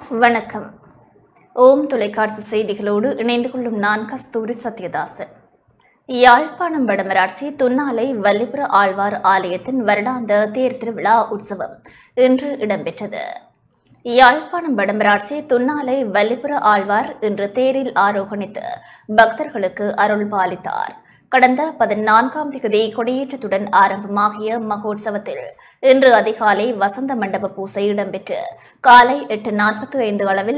வணக்கம் ஓம் தொலைக்காட்சி செய்திகளோடு இணைந்து கொள்ளும் நான் கஸ்தூரி சத்யதாசன் யாழ்ப்பாணம் வடமராட்சி துன்னாலை வல்லிபுர ஆழ்வார் ஆலயத்தின் வருடாந்த தேர் திருவிழா உற்சவம் இன்று இடம்பெற்றது யாழ்ப்பாணம் வடமராட்சி துன்னாலை வல்லிபுர ஆழ்வார் இன்று தேரில் ஆரோகணித்து பக்தர்களுக்கு அருள் பாலித்தார் கடந்த பதினான்காம் திகதி கொடியேற்றத்துடன் ஆரம்பமாகிய மகோற்சவத்தில் இன்று அதிகாலை வசந்த மண்டப பூசை இடம்பெற்று காலை எட்டு நாற்பத்தி ஐந்து அளவில்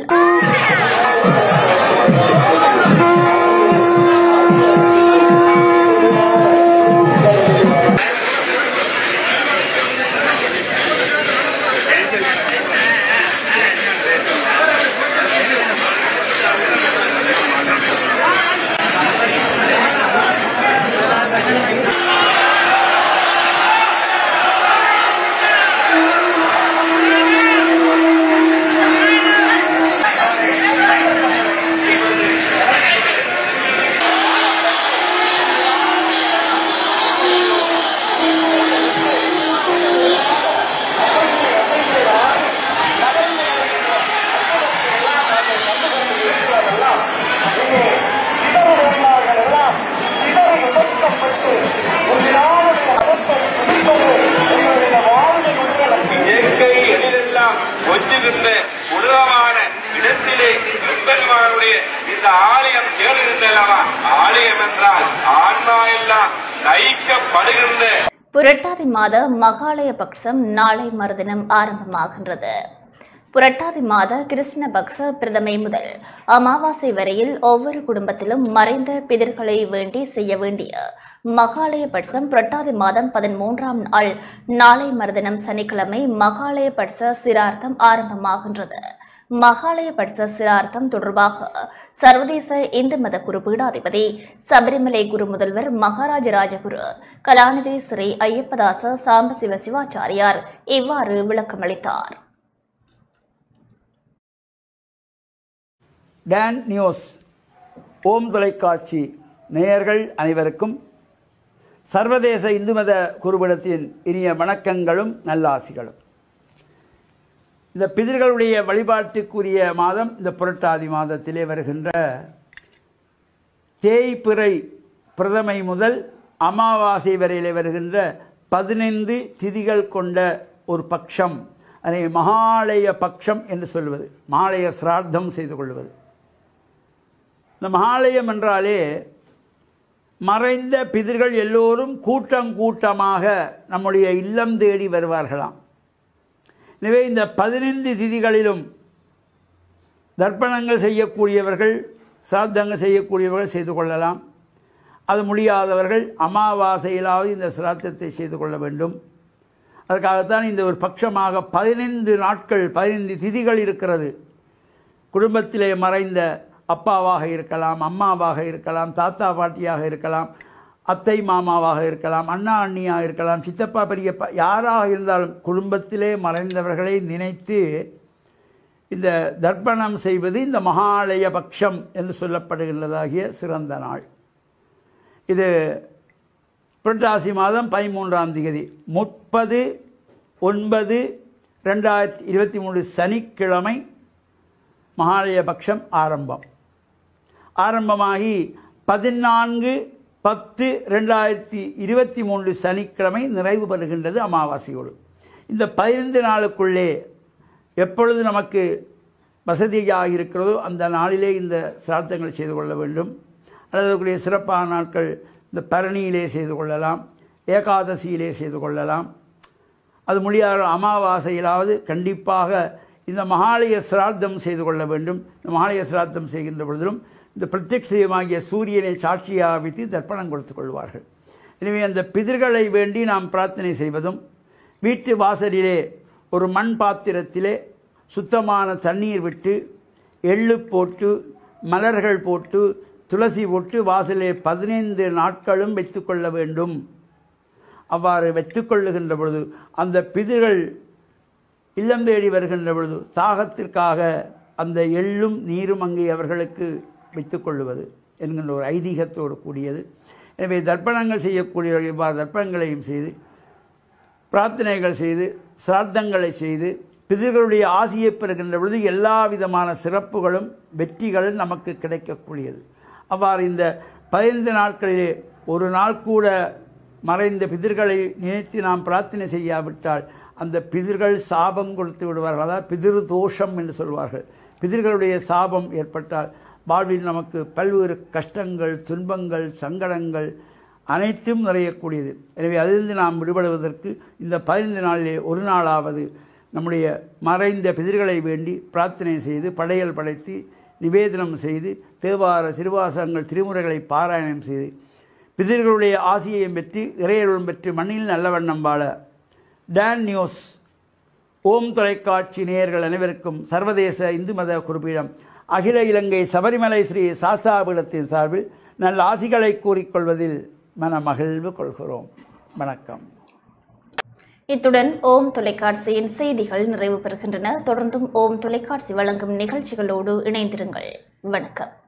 இயற்கை எழிலெல்லாம் ஒன்றிருந்த உலகமான இடத்திலே பெருமானுடைய இந்த ஆலயம் தேடுகின்றனவா ஆலயம் என்றால் ஆன்மா எல்லாம் தைக்கப்படுகின்ற புரட்டாதி மாத மகாலய பக்ஷம் நாளை மறுதினம் ஆரம்பமாகின்றது புரட்டாதி மாத கிருஷ்ண பக்ஷ பிரதமை முதல் அமாவாசை வரையில் ஒவ்வொரு குடும்பத்திலும் மறைந்த பிதர்களை வேண்டி செய்ய வேண்டிய மகாலய பட்சம் புரட்டாதி மாதம் பதிமூன்றாம் நாள் நாளை மறுதினம் சனிக்கிழமை மகாலய பட்ச சிரார்த்தம் ஆரம்பமாகின்றது மகாலய பட்ச சிரார்த்தம் தொடர்பாக சர்வதேச இந்து மத குரு பீடாதிபதி சபரிமலை குரு முதல்வர் மகாராஜ ராஜகுரு கலாநிதி ஸ்ரீ ஐயப்பதாச சாம்பசிவ சிவாச்சாரியார் இவ்வாறு விளக்கமளித்தார் டான் நியூஸ் ஓம் தொலைக்காட்சி நேயர்கள் அனைவருக்கும் சர்வதேச இந்து மத குருபடத்தின் இனிய வணக்கங்களும் நல்லாசிகளும் இந்த பிதர்களுடைய வழிபாட்டுக்குரிய மாதம் இந்த புரட்டாதி மாதத்திலே வருகின்ற தேய்பிறை பிரதமை முதல் அமாவாசை வரையிலே வருகின்ற பதினைந்து திதிகள் கொண்ட ஒரு பட்சம் அதை மகாலய பட்சம் என்று சொல்வது மாலய சிரார்த்தம் செய்து கொள்வது இந்த மகாலயம் என்றாலே மறைந்த பிதர்கள் எல்லோரும் கூட்டம் கூட்டமாக நம்முடைய இல்லம் தேடி வருவார்களாம் எனவே இந்த பதினைந்து திதிகளிலும் தர்ப்பணங்கள் செய்யக்கூடியவர்கள் சிராத்தங்கள் செய்யக்கூடியவர்கள் செய்து கொள்ளலாம் அது முடியாதவர்கள் அமாவாசையிலாவது இந்த சிராத்தத்தை செய்து கொள்ள வேண்டும் அதற்காகத்தான் இந்த ஒரு பட்சமாக பதினைந்து நாட்கள் பதினைந்து திதிகள் இருக்கிறது குடும்பத்திலே மறைந்த அப்பாவாக இருக்கலாம் அம்மாவாக இருக்கலாம் தாத்தா பாட்டியாக இருக்கலாம் அத்தை மாமாவாக இருக்கலாம் அண்ணா அண்ணியாக இருக்கலாம் சித்தப்பா பெரியப்பா யாராக இருந்தாலும் குடும்பத்திலே மறைந்தவர்களை நினைத்து இந்த தர்ப்பணம் செய்வது இந்த மகாலய பட்சம் என்று சொல்லப்படுகின்றதாகிய சிறந்த நாள் இது புரட்டாசி மாதம் பதிமூன்றாம் தேதி முப்பது ஒன்பது ரெண்டாயிரத்தி இருபத்தி மூணு சனிக்கிழமை மகாலய பட்சம் ஆரம்பம் ஆரம்பமாகி பதினான்கு பத்து ரெண்டாயிரத்தி இருபத்தி மூன்று சனிக்கிழமை நிறைவு பெறுகின்றது அமாவாசையோடு இந்த பதினைந்து நாளுக்குள்ளே எப்பொழுது நமக்கு வசதியாக இருக்கிறதோ அந்த நாளிலே இந்த சிராத்தங்களை செய்து கொள்ள வேண்டும் அல்லது அதற்குரிய சிறப்பான நாட்கள் இந்த பரணியிலே செய்து கொள்ளலாம் ஏகாதசியிலே செய்து கொள்ளலாம் அது முடியாத அமாவாசையிலாவது கண்டிப்பாக இந்த மகாலய சிராத்தம் செய்து கொள்ள வேண்டும் இந்த மகாலய சிராத்தம் செய்கின்ற பொழுதிலும் இந்த பிரத்யக்ஷமாகிய சூரியனை சாட்சியாக வைத்து தர்ப்பணம் கொடுத்துக் கொள்வார்கள் எனவே அந்த பிதர்களை வேண்டி நாம் பிரார்த்தனை செய்வதும் வீட்டு வாசலிலே ஒரு மண் பாத்திரத்திலே சுத்தமான தண்ணீர் விட்டு எள்ளு போட்டு மலர்கள் போட்டு துளசி போட்டு வாசலிலே பதினைந்து நாட்களும் வைத்துக்கொள்ள வேண்டும் அவ்வாறு வைத்துக்கொள்ளுகின்ற பொழுது அந்த பிதுகள் இல்லம் தேடி வருகின்ற பொழுது தாகத்திற்காக அந்த எள்ளும் நீரும் அங்கே அவர்களுக்கு வைத்துக்கொள்ளுவது என்கின்ற ஒரு ஐதீகத்தோடு கூடியது எனவே தர்ப்பணங்கள் செய்யக்கூடியவர்கள் இவ்வாறு தர்ப்பணங்களையும் செய்து பிரார்த்தனைகள் செய்து சிரார்த்தங்களை செய்து பிதர்களுடைய ஆசியை பெறுகின்ற பொழுது எல்லா விதமான சிறப்புகளும் வெற்றிகளும் நமக்கு கிடைக்கக்கூடியது அவ்வாறு இந்த பதினைந்து நாட்களிலே ஒரு நாள் கூட மறைந்த பிதர்களை நினைத்து நாம் பிரார்த்தனை செய்யாவிட்டால் அந்த பிதர்கள் சாபம் கொடுத்து விடுவார்கள் அதாவது பிதிரு தோஷம் என்று சொல்வார்கள் பிதர்களுடைய சாபம் ஏற்பட்டால் வாழ்வில் நமக்கு பல்வேறு கஷ்டங்கள் துன்பங்கள் சங்கடங்கள் அனைத்தும் நிறையக்கூடியது எனவே அதிலிருந்து நாம் விடுபடுவதற்கு இந்த பதினைந்து நாளிலே ஒரு நாளாவது நம்முடைய மறைந்த பிதிர்களை வேண்டி பிரார்த்தனை செய்து படையல் படைத்து நிவேதனம் செய்து தேவார திருவாசகங்கள் திருமுறைகளை பாராயணம் செய்து பிதிர்களுடைய ஆசியையும் பெற்று இறையருளும் பெற்று மண்ணில் நல்ல வண்ணம் வாழ டான் நியூஸ் ஓம் தொலைக்காட்சி நேயர்கள் அனைவருக்கும் சர்வதேச இந்து மத குறிப்பீடம் அகில இலங்கை சபரிமலை ஸ்ரீ சாஸ்தாபீடத்தின் சார்பில் நல்ல ஆசிகளை கூறிக்கொள்வதில் மன மகிழ்வு கொள்கிறோம் வணக்கம் இத்துடன் ஓம் தொலைக்காட்சியின் செய்திகள் நிறைவு பெறுகின்றன தொடர்ந்தும் ஓம் தொலைக்காட்சி வழங்கும் நிகழ்ச்சிகளோடு இணைந்திருங்கள் வணக்கம்